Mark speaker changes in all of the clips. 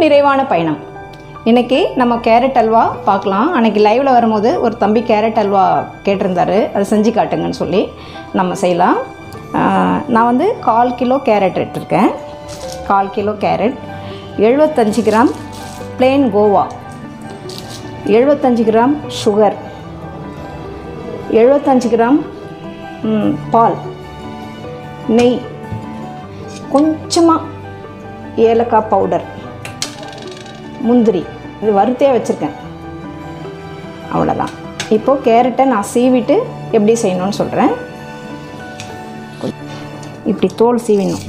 Speaker 1: நிறைவான பயணம் இன்றைக்கி நம்ம கேரட் அல்வா பார்க்கலாம் அன்றைக்கி லைவில் வரும்போது ஒரு தம்பி கேரட் அல்வா கேட்டிருந்தாரு அதை செஞ்சு காட்டுங்கன்னு சொல்லி நம்ம செய்யலாம் ஆஹ், நான் வந்து கால் கிலோ கேரட் எடுத்திருக்கேன் கால் கிலோ கேரட் எழுபத்தஞ்சு கிராம் plain கோவா எழுபத்தஞ்சு கிராம் சுகர் எழுபத்தஞ்சு கிராம் ம், பால் நெய் கொஞ்சமாக ஏலக்காய் பவுடர் முந்திரி இது வறுத்தே வச்சுருக்கேன் அவ்வளோதான் இப்போது கேரட்டை நான் சீவிட்டு எப்படி செய்யணும்னு சொல்கிறேன் இப்படி தோல் சீவிடணும்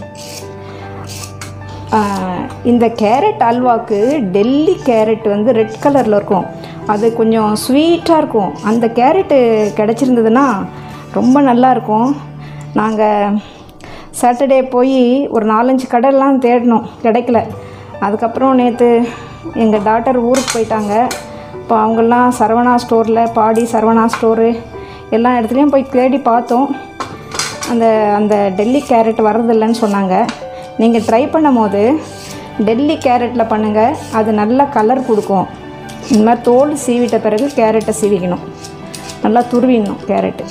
Speaker 1: ஆஹ், இந்த கேரட் அல்வாக்கு டெல்லி கேரட் வந்து ரெட் கலரில் இருக்கும் அது கொஞ்சம் ஸ்வீட்டாக இருக்கும் அந்த கேரட்டு கிடச்சிருந்ததுன்னா ரொம்ப நல்லா இருக்கும் நாங்கள் சாட்டர்டே போய் ஒரு நாலஞ்சு கடையெல்லாம் தேடினோம் கிடைக்கல அதுக்கப்புறம் நேற்று எங்கள் டாட்டர் ஊருக்கு போயிட்டாங்க இப்போ அவங்கெல்லாம் சரவணா ஸ்டோரில் பாடி சரவணா ஸ்டோரு எல்லா இடத்துலையும் போய் தேடி பார்த்தோம் அந்த அந்த டெல்லி கேரட் வர்றதில்லைன்னு சொன்னாங்க நீங்கள் ட்ரை பண்ணும் போது டெல்லி கேரட்டில் பண்ணுங்கள் அது நல்ல கலர் கொடுக்கும் இந்த மாதிரி தோல் சீவிட்ட பிறகு கேரட்டை சீவிக்கணும் நல்லா துருவிடணும் கேரட்டு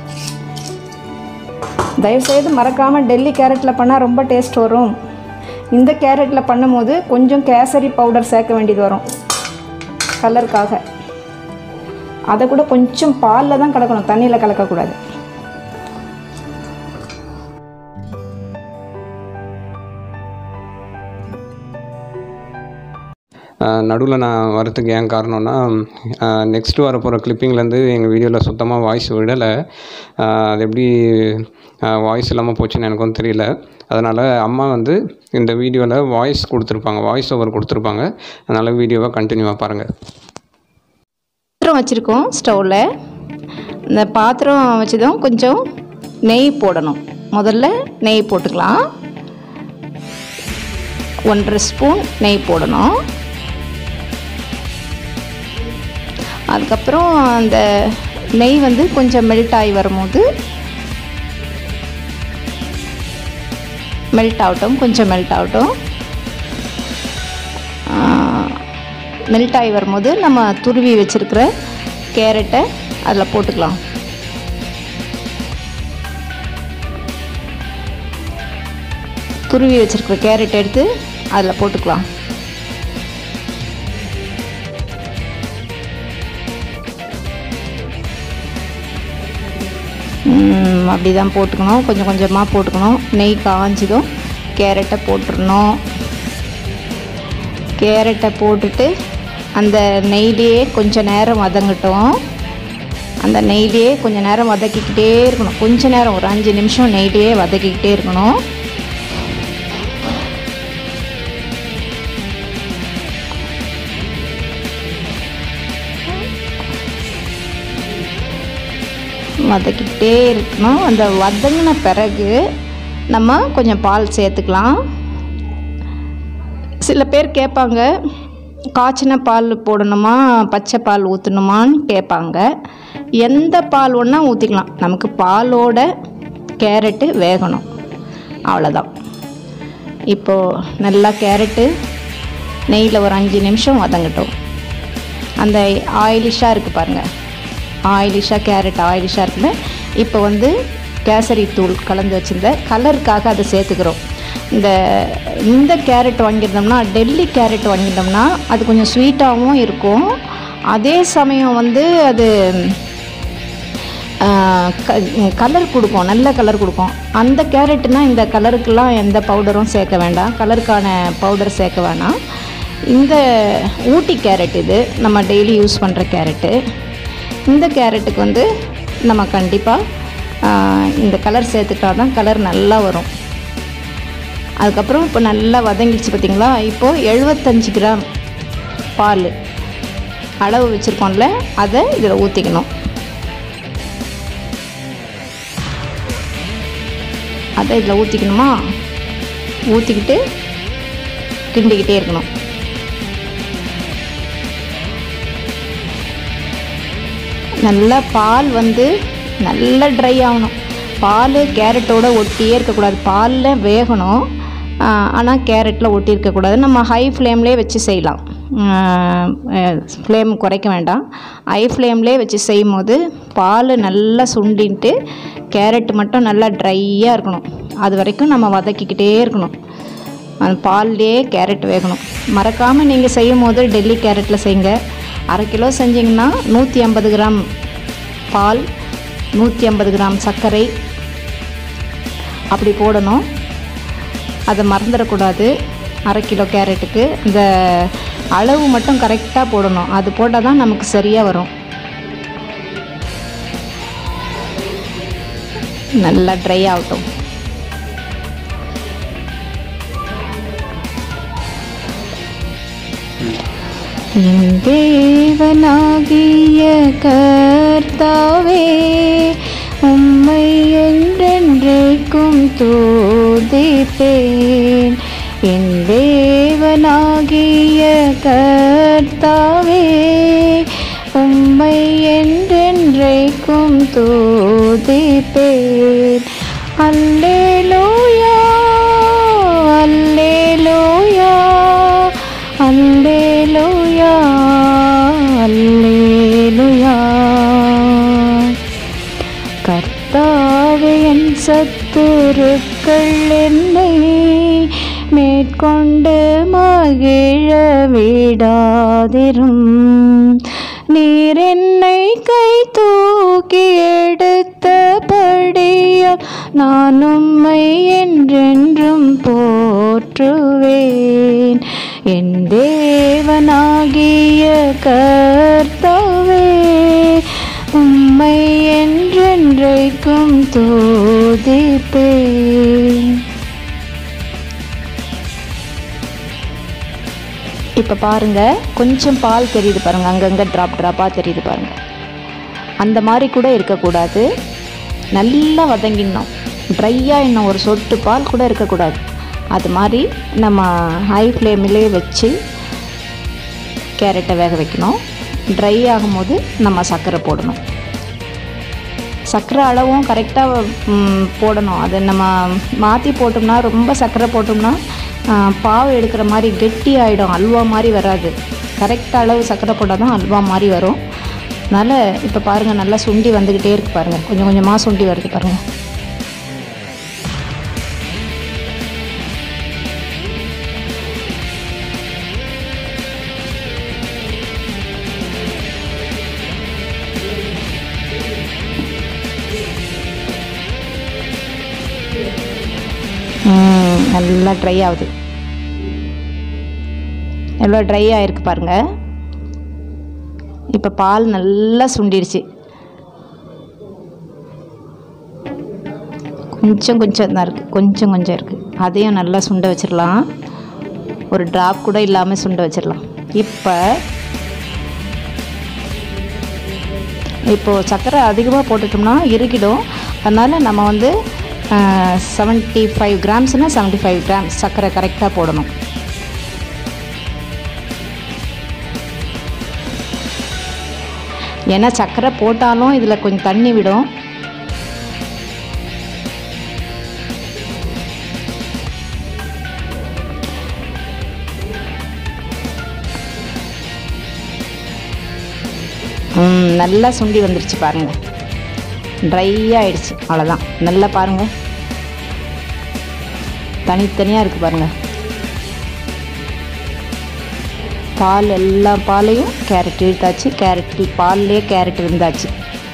Speaker 1: தயவுசெய்து மறக்காமல் டெல்லி கேரட்டில் பண்ணால் ரொம்ப டேஸ்ட் வரும் இந்த கேரட்டில் பண்ணும்போது கொஞ்சம் கேசரி பவுடர் சேர்க்க வேண்டியது வரும் கலருக்காக அதை கூட கொஞ்சம் பாலில் தான் கலக்கணும் தண்ணியில் கலக்கக்கூடாது
Speaker 2: நடுவில் நான் வரத்துக்கு ஏன் காரணம்னா நெக்ஸ்ட்டு வர போகிற கிளிப்பிங்லேருந்து எங்கள் வீடியோவில் சுத்தமாக வாய்ஸ் விடலை அது எப்படி வாய்ஸ் இல்லாமல் போச்சுன்னு எனக்கும் தெரியல அதனால் அம்மா வந்து இந்த வீடியோவில் வாய்ஸ் கொடுத்துருப்பாங்க வாய்ஸ் ஓவர் கொடுத்துருப்பாங்க அதனால் வீடியோவை கண்டினியூவாக பாருங்கள்
Speaker 1: பாத்திரம் வச்சுருக்கோம் ஸ்டவ்வில் இந்த பாத்திரம் வச்சதும் கொஞ்சம் நெய் போடணும் முதல்ல நெய் போட்டுக்கலாம் ஒன்றரை ஸ்பூன் நெய் போடணும் அதுக்கப்புறம் அந்த நெய் வந்து கொஞ்சம் மெல்ட் ஆகி வரும்போது மெல்ட் ஆகட்டும் கொஞ்சம் மெல்ட் ஆகட்டும் மெல்ட் ஆகி வரும்போது நம்ம துருவி வச்சுருக்கிற கேரட்டை அதில் போட்டுக்கலாம் துருவி வச்சுருக்கிற கேரட் எடுத்து அதில் போட்டுக்கலாம் அப்படி தான் போட்டுக்கணும் கொஞ்சம் கொஞ்சமாக போட்டுக்கணும் நெய் காஞ்சதும் கேரட்டை போட்டுடணும் கேரட்டை போட்டுட்டு அந்த நெய்லேயே கொஞ்சம் நேரம் வதங்கட்டும் அந்த நெய்லேயே கொஞ்சம் நேரம் வதக்கிக்கிட்டே இருக்கணும் கொஞ்ச நேரம் ஒரு அஞ்சு நிமிஷம் நெய்லேயே வதக்கிக்கிட்டே இருக்கணும் வதக்கிக்கிட்டே இருக்கணும் அந்த வதங்கின பிறகு நம்ம கொஞ்சம் பால் சேர்த்துக்கலாம் சில பேர் கேட்பாங்க காய்ச்சின பால் போடணுமா பச்சை பால் ஊற்றணுமான்னு கேட்பாங்க எந்த பால் ஒன்றா ஊற்றிக்கலாம் நமக்கு பாலோட கேரட்டு வேகணும் அவ்வளோதான் இப்போது நல்லா கேரட்டு நெய்யில் ஒரு அஞ்சு நிமிஷம் வதங்கட்டும் அந்த ஆயிலிஷாக இருக்குது பாருங்கள் ஆயிலிஷாக கேரட் ஆயிலிஷாக இருக்குல்ல இப்போ வந்து கேசரி தூள் கலந்து வச்சுருந்த கலருக்காக அதை சேர்த்துக்கிறோம் இந்த இந்த கேரட் வாங்கியிருந்தோம்னா டெல்லி கேரட் வாங்கியிருந்தோம்னா அது கொஞ்சம் ஸ்வீட்டாகவும் இருக்கும் அதே சமயம் வந்து அது கலர் கொடுக்கும் நல்ல கலர் கொடுக்கும் அந்த கேரட்டுனா இந்த கலருக்கெல்லாம் எந்த பவுடரும் சேர்க்க வேண்டாம் கலருக்கான பவுடர் சேர்க்க வேணாம் இந்த ஊட்டி கேரட் இது நம்ம டெய்லி யூஸ் பண்ணுற கேரட்டு இந்த கேரட்டுக்கு வந்து நம்ம கண்டிப்பாக இந்த கலர் சேர்த்துட்டா தான் கலர் நல்லா வரும் அதுக்கப்புறம் இப்போ நல்லா வதங்கிடுச்சு பார்த்தீங்களா இப்போது எழுபத்தஞ்சு கிராம் பால் அளவு வச்சுருக்கோம்ல அதை இதில் ஊற்றிக்கணும் அதை இதில் ஊற்றிக்கணுமா ஊற்றிக்கிட்டு கிண்டிக்கிட்டே இருக்கணும் நல்லா பால் வந்து நல்லா ட்ரை ஆகணும் பால் கேரட்டோட ஒட்டியே இருக்கக்கூடாது பாலில் வேகணும் ஆனால் கேரட்டில் ஒட்டியிருக்கக்கூடாது நம்ம ஹை ஃப்ளேம்லேயே வச்சு செய்யலாம் ஃப்ளேம் குறைக்க வேண்டாம் ஹை ஃப்ளேம்லேயே வச்சு செய்யும் போது பால் நல்லா சுண்டின்ட்டு கேரட் மட்டும் நல்லா ட்ரையாக இருக்கணும் அது வரைக்கும் நம்ம வதக்கிக்கிட்டே இருக்கணும் அந்த பால்லேயே கேரட் வேகணும் மறக்காமல் நீங்கள் செய்யும் போது டெல்லி கேரட்டில் செய்யுங்க அரை கிலோ செஞ்சிங்கன்னா நூற்றி ஐம்பது கிராம் பால் நூற்றி ஐம்பது கிராம் சர்க்கரை அப்படி போடணும் அதை மறந்துடக்கூடாது அரை கிலோ கேரட்டுக்கு இந்த அளவு மட்டும் கரெக்டாக போடணும் அது போட்டால் தான் நமக்கு சரியாக வரும் நல்லா ட்ரை ஆகட்டும் என் தேவனாகிய கர்த்தாவே உம்மை என்றென்றைக்கும் தூதிப்பேன் என் தேவனாகிய கர்த்தாவே உம்மை என்றென்றைக்கும் தூதிப்பேன் அல்லேலூயா அல்லேலூயா அல்லேலூயா அல்லேலூயா கர்த்தாவே என் சத்துருக்கள் என்னை மேற்கொண்டு மகிழ விடாதிரும் நீர் என்னை கை தூக்கி எடுத்தபடியால் நான் உம்மை என்றென்றும் போற்றுவேன் என் தேவனாகிய கர்த்தாவே உம்மை என்றென்றைக்கும் தோதிப்பேன் இப்போ பாருங்க கொஞ்சம் பால் தெரியுது பாருங்க அங்கங்கே ட்ராப் ட்ராப்பாக தெரியுது பாருங்க அந்த மாதிரி கூட இருக்கக்கூடாது நல்லா வதங்கிடணும் ட்ரையாக இன்னும் ஒரு சொட்டு பால் கூட இருக்கக்கூடாது அது மாதிரி நம்ம ஹை ஃப்ளேமிலே வச்சு கேரட்டை வேக வைக்கணும் ட்ரை ஆகும்போது நம்ம சர்க்கரை போடணும் சர்க்கரை அளவும் கரெக்டாக போடணும் அது நம்ம மாற்றி போட்டோம்னா ரொம்ப சர்க்கரை போட்டோம்னா ஆ, பாவு எடுக்கிற மாதிரி கெட்டி ஆகிடும் அல்வா மாதிரி வராது கரெக்ட் அளவு சர்க்கரை போட்டால் தான் அல்வா மாதிரி வரும் அதனால் இப்போ பாருங்கள் நல்லா சுண்டி வந்துக்கிட்டே இருக்கு பாருங்கள் கொஞ்சம் கொஞ்சமாக சுண்டி வருது பாருங்கள் ம், நல்லா ட்ரை ஆகுது எவ்வளோ ட்ரை ஆகிருக்கு பாருங்க இப்போ பால் நல்லா சுண்டிடுச்சு கொஞ்சம் கொஞ்சம் தான் இருக்குது கொஞ்சம் கொஞ்சம் இருக்குது அதையும் நல்லா சுண்ட வச்சிடலாம் ஒரு ட்ராப் கூட இல்லாமல் சுண்ட வச்சிடலாம் இப்போ இப்போது சர்க்கரை அதிகமாக போட்டுட்டோம்னா இறுகிடும் அதனால் நம்ம வந்து செவன்ட்டி ஃபைவ் கிராம்ஸ்னால் செவன்ட்டி ஃபைவ் கிராம்ஸ் சர்க்கரை கரெக்டாக போடணும் ஏன்னா சர்க்கரை போட்டாலும் இதில் கொஞ்சம் தண்ணி விடும் ம், நல்லா சுண்டி வந்துருச்சு பாருங்க ட்ரை ஆயிடுச்சு அவ்வளோதான் நல்லா பாருங்க தனித்தனியாக இருக்குது பாருங்க பால் எல்லா பாலையும் கேரட் இழுத்தாச்சு கேரட் பால்லேயே கேரட் இருந்தாச்சு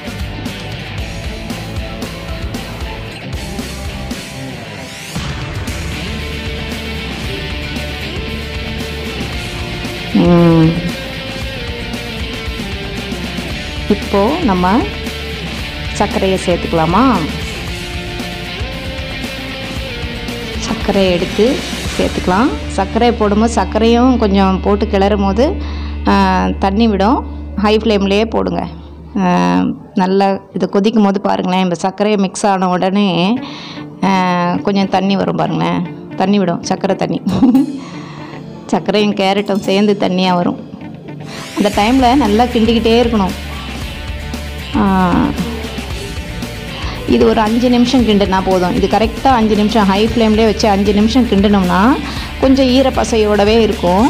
Speaker 1: ம். இப்போ நம்ம சர்க்கரையை சேர்த்துக்கலாமா சர்க்கரையை எடுத்து சேர்த்துக்கலாம் சர்க்கரை போடும்போது சர்க்கரையும் கொஞ்சம் போட்டு கிளறும் போது ஆ, தண்ணி விடும் ஹை ஃப்ளேம்லேயே போடுங்க ஆ, நல்லா இது கொதிக்கும் போது பாருங்களேன் இப்போ சர்க்கரையை மிக்ஸ் ஆன உடனே ஆ, கொஞ்சம் தண்ணி வரும் பாருங்களேன் தண்ணி விடும் சர்க்கரை தண்ணி சர்க்கரையும் கேரட்டும் சேர்ந்து தண்ணியாக வரும் அந்த டைமில் நல்லா கிண்டிக்கிட்டே இருக்கணும் ஆ, இது ஒரு அஞ்சு நிமிஷம் கிண்டுனா போதும் இது கரெக்டாக அஞ்சு நிமிஷம் ஹை ஃப்ளேம்லேயே வச்சு அஞ்சு நிமிஷம் கிண்டினோம்னா கொஞ்சம் ஈரப்பசையோடவே இருக்கும்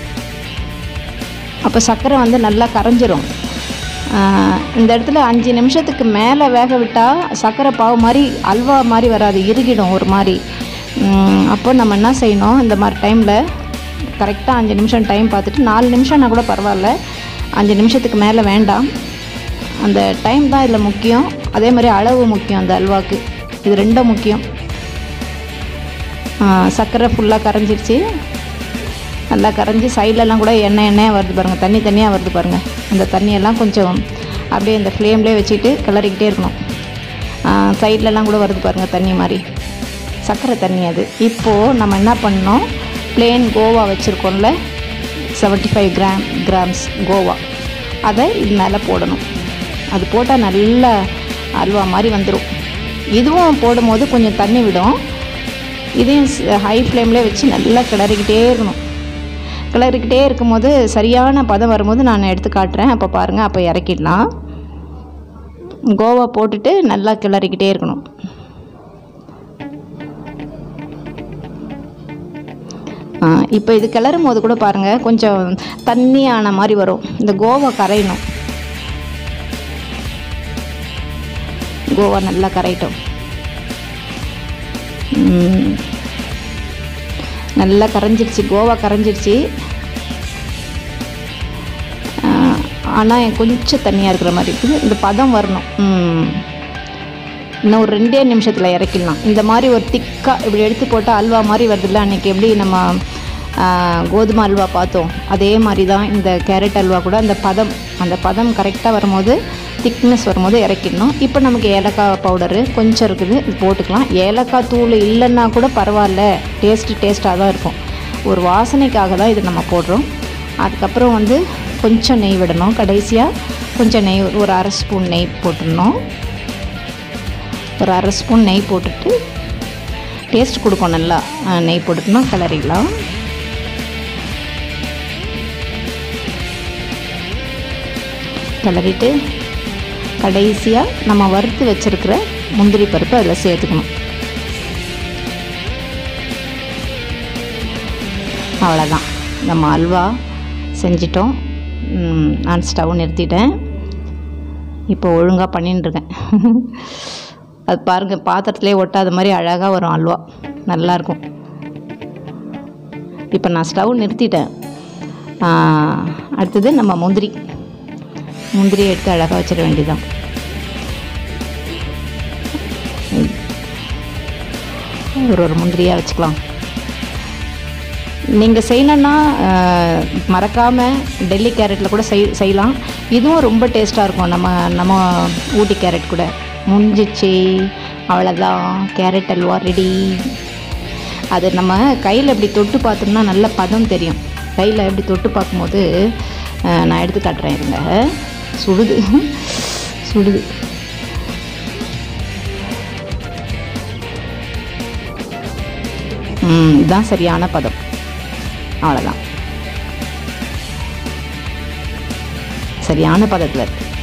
Speaker 1: அப்போ சர்க்கரை வந்து நல்லா கரைஞ்சிரும் ஆஹ் இந்த இடத்துல அஞ்சு நிமிஷத்துக்கு மேலே வேக விட்டால் சர்க்கரை பாவு மாதிரி அல்வா மாதிரி வராது இறுகிடும் ஒரு மாதிரி உம், அப்போ நம்ம என்ன செய்யணும் இந்த மாதிரி டைமில் கரெக்டாக அஞ்சு நிமிஷம் டைம் பார்த்துட்டு நாலு நிமிஷம்னா கூட பரவாயில்ல அஞ்சு நிமிஷத்துக்கு மேலே வேண்டாம் அந்த டைம் தான் இதில் முக்கியம் அதே மாதிரி அளவு முக்கியம் அந்த அல்வாக்கு இது ரெண்டும் முக்கியம் ஆஹ் சர்க்கரை ஃபுல்லாக கரைஞ்சிருச்சு நல்லா கரைஞ்சி சைட்லலாம் கூட எண்ணெய் எண்ணெயாக வருது பாருங்கள் தண்ணி தண்ணியாக வருது பாருங்கள் அந்த தண்ணியெல்லாம் கொஞ்சம் அப்படியே இந்த ஃப்ளேம்லேயே வச்சுட்டு கிளறிக்கிட்டே இருக்கணும் சைட்லலாம் கூட வருது பாருங்கள் தண்ணி மாதிரி சர்க்கரை தண்ணி அது இப்போது நம்ம என்ன பண்ணோம் plain கோவா வச்சுருக்கோம்ல 75 ஃபைவ் கிராம் கிராம்ஸ் கோவா அதை இது மேலே போடணும் அது போட்டால் நல்ல அல்வா மாதிரி வந்துடும் இதுவும் போடும்போது கொஞ்சம் தண்ணி விடும் இதையும் ஹை ஃப்ளேம்லேயே வச்சு நல்லா கிளறிக்கிட்டே இருக்கணும் கிளறிக்கிட்டே இருக்கும்போது சரியான பதம் வரும்போது நான் எடுத்து காட்டுறேன் அப்போ பாருங்கள் அப்போ இறக்கிடலாம் கோவா போட்டுட்டு நல்லா கிளறிக்கிட்டே இருக்கணும் இப்போ இது கிளறும் போது கூட பாருங்கள் கொஞ்சம் தண்ணியான மாதிரி வரும் இந்த கோவா கரையணும் கோவா நல்லா கரையட்டும் ம். நல்லா கரைஞ்சிருச்சு கோவா கரைஞ்சிருச்சு ஆனால் கொஞ்சம் தண்ணியாக இருக்கிற மாதிரி இருக்குது இந்த பதம் வரணும் ம். இன்னும் ஒரு ரெண்டே நிமிஷத்தில் இறக்கிடலாம் இந்த மாதிரி ஒரு திக்காக இப்படி எடுத்து போட்டால் அல்வா மாதிரி வருதுல்ல அன்றைக்கி எப்படி நம்ம ஆ, கோதுமை அல்வா பார்த்தோம் அதே மாதிரி தான் இந்த கேரட் அல்வா கூட அந்த பதம் அந்த பதம் கரெக்டாக வரும்போது திக்னஸ் வரும்போது இறக்கிடணும் இப்போ நமக்கு ஏலக்காய் பவுடரு கொஞ்சம் இருக்குது இது போட்டுக்கலாம் ஏலக்காய் தூள் இல்லைன்னா கூட பரவாயில்ல டேஸ்ட்டு டேஸ்ட்டாக தான் இருக்கும் ஒரு வாசனைக்காக தான் இது நம்ம போடுறோம் அதுக்கப்புறம் வந்து கொஞ்சம் நெய் விடணும் கடைசியாக கொஞ்சம் நெய் ஒரு அரை ஸ்பூன் நெய் போட்டுடணும் ஒரு அரை ஸ்பூன் நெய் போட்டுட்டு டேஸ்ட் கொடுக்கும் நல்லா அஹ், நெய் போட்டுட்டோம்னா கிளறிடலாம் கிளறிட்டு கடைசியாக நம்ம வறுத்து வச்சிருக்கிற முந்திரி பருப்பு அதில் சேர்த்துக்கணும் அவ்வளோதான் நம்ம அல்வா செஞ்சிட்டோம் ம், நான் ஸ்டவ் நிறுத்திட்டேன் இப்போ ஒழுங்காக பண்ணின்னு இருக்கேன் அது பாருங்கள் பாத்திரத்துலேயே ஒட்டாத மாதிரி அழகாக வரும் அல்வா நல்லாயிருக்கும் இப்போ நான் ஸ்டவ் நிறுத்திட்டேன் ஆ, அடுத்தது நம்ம முந்திரி முந்திரி எடுத்து அழகாக வச்சிட வேண்டியதான் ஒரு ஒரு முந்திரியாக வச்சுக்கலாம் நீங்கள் செய்யணுன்னா மறக்காமல் டெல்லி கேரட்டில் கூட செய் செய்யலாம் இதுவும் ரொம்ப டேஸ்ட்டாக இருக்கும் நம்ம நம்ம ஊட்டி கேரட் கூட முடிஞ்சிச்சு அவ்வளோதான் கேரட் அல்வா ரெடி அது நம்ம கையில் இப்படி தொட்டு பார்த்தோம்னா நல்ல பதம் தெரியும் கையில் இப்படி தொட்டு பார்க்கும்போது அஹ், நான் எடுத்து காட்டுறேன் இருங்க சுடுது சுடுது ம், இதுதான் சரியான பதம் அவ்வளோதான் சரியான பதத்தில் இருக்கு